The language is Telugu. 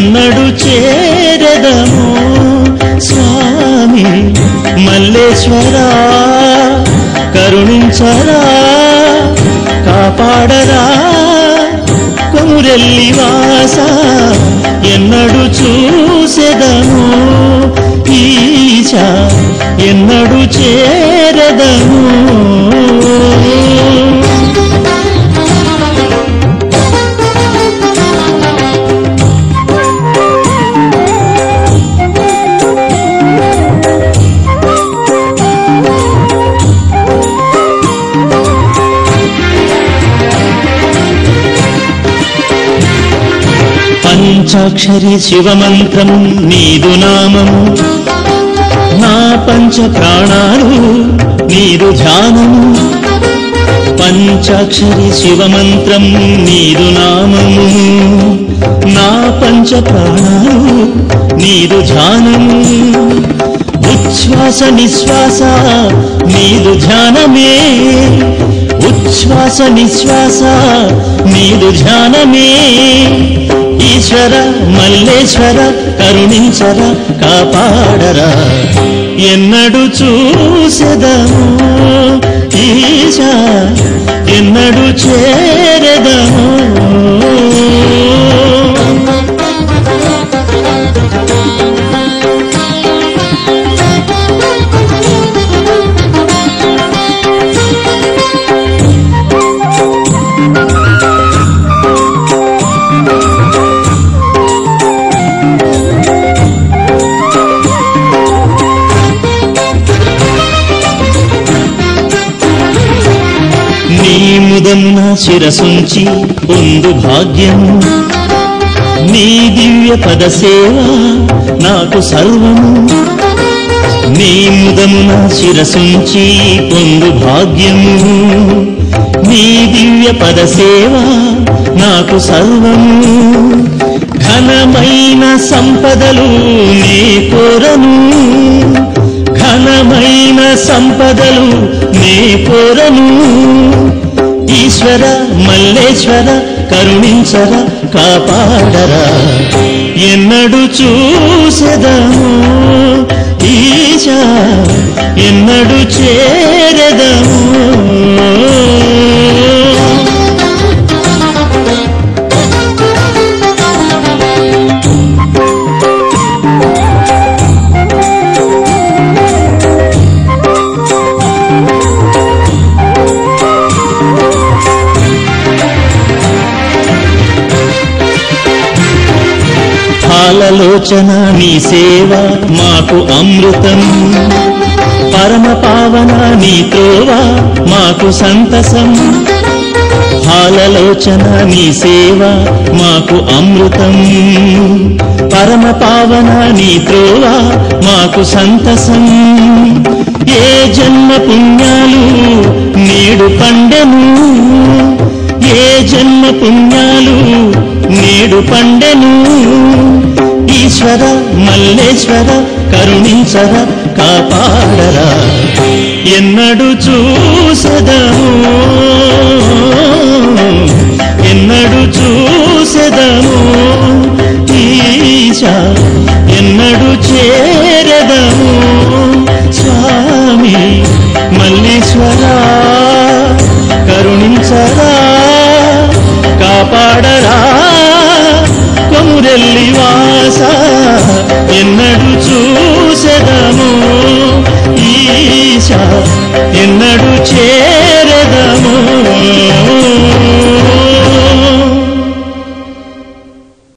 ఎన్నడు చేరదము స్వామి మల్లేశ్వరా కరుణించరా కాపాడరా కొమురెల్లి వాస ఎన్నడు చూసెదము ఈశ ఎన్నడు చేరదము పంచాక్షరి శివమంత్రము నీదు నామము నా పంచ ప్రాణాలు నీదు ధ్యానము పంచాక్షరి శివమంత్రం నీదు నామము నా పంచ ప్రాణాలు నీదు ధ్యానము ఉచ్ఛ్వాస నిశ్వాస నీదు ధ్యానమే ఉచ్ఛ్వాస నిశ్వాస నీదు ధ్యానమే ఈశ్వర మల్లేశ్వర కరుణించర కాపాడరా ఎన్నడు చూసెదము ఈశ ఎన్నడు చేరెదము నీ ముదమున శిరసుంచి పొందు భాగ్యం నీ దివ్య పద సేవ నాకు సర్వము నీ ముదమున శిరసుంచి పొందు భాగ్యము నీ దివ్య పద సేవ నాకు సర్వము ఘనమైన సంపదలు నీ కోరను ఘనమైన సంపదలు నీ కోరను ఈశ్వర మల్లేశ్వర కరుణించర కాపాడరా ఎన్నడు చూసెదము ఈశ ఎన్నడు చేరెదము పాలలోచన నీ సేవ మాకు అమృతం పరమ పావన నీ త్రోవ మాకు సంతసం పాలలోచన నీ సేవ మాకు అమృతం పరమ పావన నీ త్రోవ మాకు సంతసం ఏ జన్మ పుణ్యాలు నేడు పండెను ఏ జన్మ పుణ్యాలు నేడు పండెను ఈశ్వర మల్లేశ్వర కరుణించర కాపాడరా ఎన్నడు చూసదము ఎన్నడు చూసెదము ఈశ ఎన్నడు చేరదము స్వామి మల్లీశ్వరా కరుణించరా కాపాడరా కొమురెల్లి వాస ఎన్నడు చూసెదము ఈశ